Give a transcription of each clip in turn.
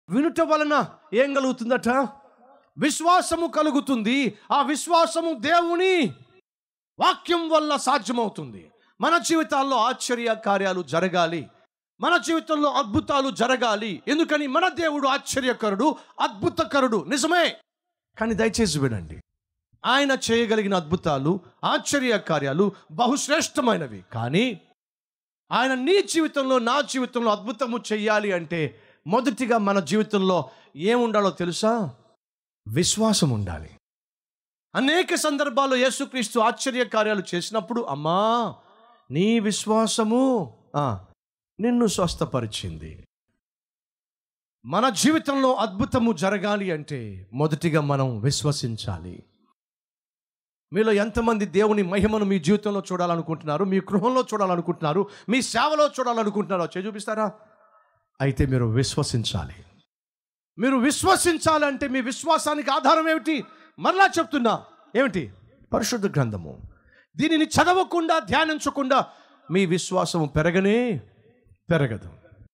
వినుట వలన ఏం కలుగుతుందట విశ్వాసము కలుగుతుంది ఆ విశ్వాసము దేవుని వాక్యం వల్ల సాధ్యమవుతుంది మన జీవితాల్లో ఆశ్చర్య కార్యాలు జరగాలి మన జీవితంలో అద్భుతాలు జరగాలి ఎందుకని మన దేవుడు ఆశ్చర్యకరుడు అద్భుతకరుడు నిజమే కానీ దయచేసి వినండి ఆయన చేయగలిగిన అద్భుతాలు ఆశ్చర్య కార్యాలు బహుశ్రేష్టమైనవి కానీ ఆయన నీ జీవితంలో నా జీవితంలో అద్భుతము చెయ్యాలి అంటే మొదటిగా మన జీవితంలో ఏముండాలో తెలుసా విశ్వాసం ఉండాలి అనేక సందర్భాల్లో యేసుక్రీస్తు ఆశ్చర్య కార్యాలు చేసినప్పుడు అమ్మా నీ విశ్వాసము ఆ, నిన్ను స్వస్థపరిచింది మన జీవితంలో అద్భుతము జరగాలి అంటే మొదటిగా మనం విశ్వసించాలి మీలో ఎంతమంది దేవుని మహిమను మీ జీవితంలో చూడాలనుకుంటున్నారు మీ గృహంలో చూడాలనుకుంటున్నారు మీ సేవలో చూడాలనుకుంటున్నారో చే చూపిస్తారా అయితే మీరు విశ్వసించాలి మీరు విశ్వసించాలంటే మీ విశ్వాసానికి ఆధారం ఏమిటి మరలా చెప్తున్నా ఏమిటి పరిశుద్ధ గ్రంథము దీనిని చదవకుండా ధ్యానించకుండా మీ విశ్వాసము పెరగనే పెరగదు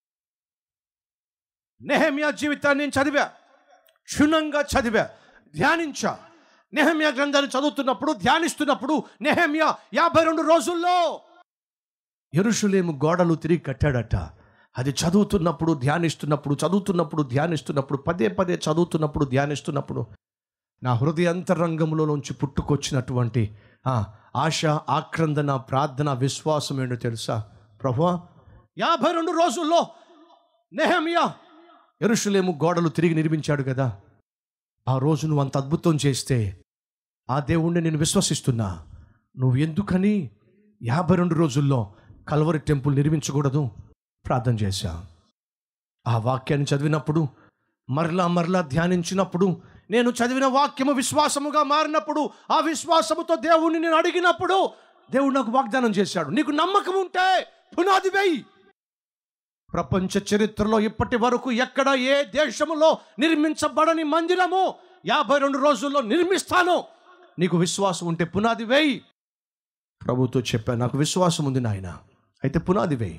నెహమ్యా జీవితాన్ని నేను చదివా క్షుణ్ణంగా చదివా ధ్యానించా నెహమ్యా గ్రంథాన్ని చదువుతున్నప్పుడు ధ్యానిస్తున్నప్పుడు నెహమ్యా యాభై రెండు రోజుల్లో ఎరుషులేము గోడలు తిరిగి కట్టాడట అది చదువుతున్నప్పుడు ధ్యానిస్తున్నప్పుడు చదువుతున్నప్పుడు ధ్యానిస్తున్నప్పుడు పదే పదే చదువుతున్నప్పుడు ధ్యానిస్తున్నప్పుడు నా హృదయంతరంగంలో నుంచి పుట్టుకొచ్చినటువంటి ఆ, ఆశ ఆక్రందన ప్రార్థన విశ్వాసం ఏంటో తెలుసా ప్రభువా యాభై రెండు రోజుల్లో నెహమియా ఎరుషులేము గోడలు తిరిగి నిర్మించాడు కదా ఆ రోజు నువ్వు అంత అద్భుతం చేస్తే ఆ దేవుణ్ణి నేను విశ్వసిస్తున్నా నువ్వు ఎందుకని యాభై రెండు రోజుల్లో కల్వరి టెంపుల్ నిర్మించకూడదు ప్రార్థన చేశా ఆ వాక్యాన్ని చదివినప్పుడు మరలా మరలా ధ్యానించినప్పుడు నేను చదివిన వాక్యము విశ్వాసముగా మారినప్పుడు ఆ విశ్వాసముతో దేవుణ్ణి నేను అడిగినప్పుడు దేవుడు నాకు వాగ్దానం చేశాడు నీకు నమ్మకం ఉంటే పునాది వేయి ప్రపంచ చరిత్రలో ఇప్పటి వరకు ఎక్కడ ఏ దేశములో నిర్మించబడని మందిరము యాభై రెండు రోజుల్లో నిర్మిస్తాను నీకు విశ్వాసం ఉంటే పునాది వేయి ప్రభుతో చెప్పాను నాకు విశ్వాసం ఉంది నాయన అయితే పునాది వేయి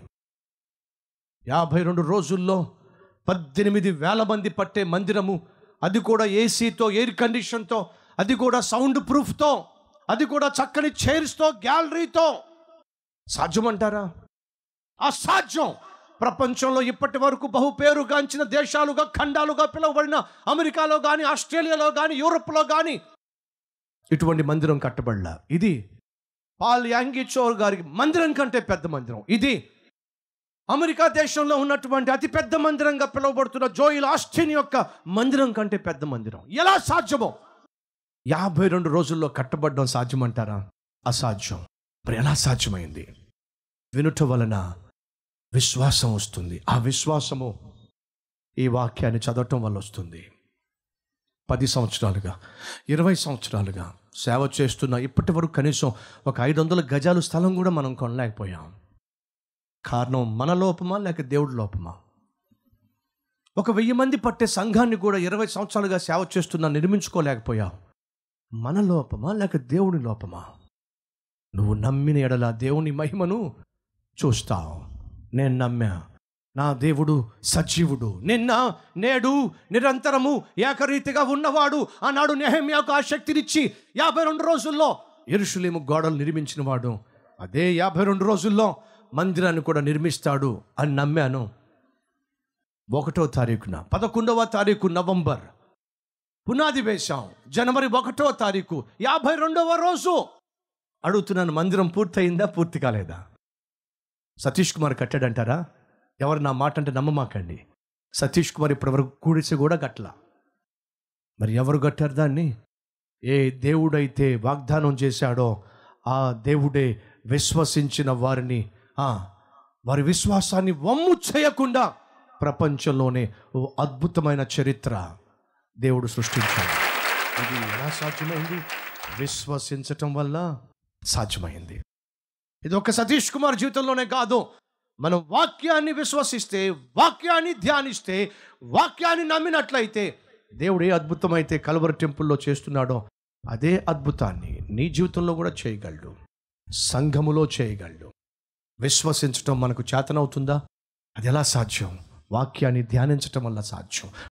యాభై రెండు రోజుల్లో పద్దెనిమిది వేల మంది పట్టే మందిరము అది కూడా ఏసీతో ఎయిర్ కండిషన్తో అది కూడా సౌండ్ ప్రూఫ్తో అది కూడా చక్కని చైర్స్తో గ్యాలరీతో సాధ్యమంటారా అసాధ్యం ప్రపంచంలో ఇప్పటి వరకు బహు పేరుగాంచిన దేశాలుగా ఖండాలుగా పిలువబడిన అమెరికాలో కానీ ఆస్ట్రేలియాలో కానీ యూరోప్లో కానీ ఇటువంటి మందిరం కట్టబడలా ఇది పాల్ యాంగిచోర్ గారికి మందిరం కంటే పెద్ద మందిరం ఇది అమెరికా దేశంలో ఉన్నటువంటి అతి పెద్ద మందిరంగా పిలువబడుతున్న జోయిల్ ఆస్టిన్ యొక్క మందిరం కంటే పెద్ద మందిరం ఎలా సాధ్యమో యాభై రెండు రోజుల్లో కట్టబడడం సాధ్యమంటారా అసాధ్యం మరి ఎలా సాధ్యమైంది వినుట వలన విశ్వాసం వస్తుంది ఆ విశ్వాసము ఈ వాక్యాన్ని చదవటం వల్ల వస్తుంది పది సంవత్సరాలుగా ఇరవై సంవత్సరాలుగా సేవ చేస్తున్న ఇప్పటి వరకు కనీసం ఒక ఐదు వందల గజాలు స్థలం కూడా మనం కొనలేకపోయాం కారణం మన లోపమా లేక దేవుడి లోపమా ఒక వెయ్యి మంది పట్టే సంఘాన్ని కూడా ఇరవై సంవత్సరాలుగా సేవ చేస్తున్నా నిర్మించుకోలేకపోయాం మన లోపమా లేక దేవుని లోపమా నువ్వు నమ్మిన ఎడల దేవుని మహిమను చూస్తావు నేను నమ్మా నా దేవుడు సజీవుడు నిన్న నేడు నిరంతరము ఏకరీతిగా ఉన్నవాడు ఆనాడు నెహమ్యాకు ఆ శక్తినిచ్చి యాభై రెండు రోజుల్లో ఎరుషులేము గోడలు నిర్మించిన వాడు అదే యాభై రెండు రోజుల్లో మందిరాన్ని కూడా నిర్మిస్తాడు అని నమ్మాను ఒకటో తారీఖున పదకొండవ తారీఖు నవంబర్ పునాది వేశాం జనవరి ఒకటో తారీఖు యాభై రెండవ రోజు అడుగుతున్నాను మందిరం పూర్తయిందా పూర్తి కాలేదా సతీష్ కుమార్ కట్టాడంటారా ఎవరు నా మాట అంటే నమ్మమాకండి సతీష్ కుమార్ ఇప్పటివరకు కూడిసి కూడా కట్టలా మరి ఎవరు కట్టారు దాన్ని ఏ దేవుడైతే వాగ్దానం చేశాడో ఆ దేవుడే విశ్వసించిన వారిని ఆ, వారి విశ్వాసాన్ని వమ్ము చేయకుండా ప్రపంచంలోనే ఓ అద్భుతమైన చరిత్ర దేవుడు సృష్టించాడు ఇది ఎలా సాధ్యమైంది విశ్వసించటం వల్ల సాధ్యమైంది ఇది ఒక సతీష్ కుమార్ జీవితంలోనే కాదు మనం వాక్యాన్ని విశ్వసిస్తే వాక్యాన్ని ధ్యానిస్తే వాక్యాన్ని నమ్మినట్లయితే దేవుడు ఏ అద్భుతమైతే కలవరి టెంపుల్లో చేస్తున్నాడో అదే అద్భుతాన్ని నీ జీవితంలో కూడా చేయగలడు సంఘములో చేయగలడు విశ్వసించటం మనకు చేతనవుతుందా అది ఎలా సాధ్యం వాక్యాన్ని ధ్యానించటం వల్ల సాధ్యం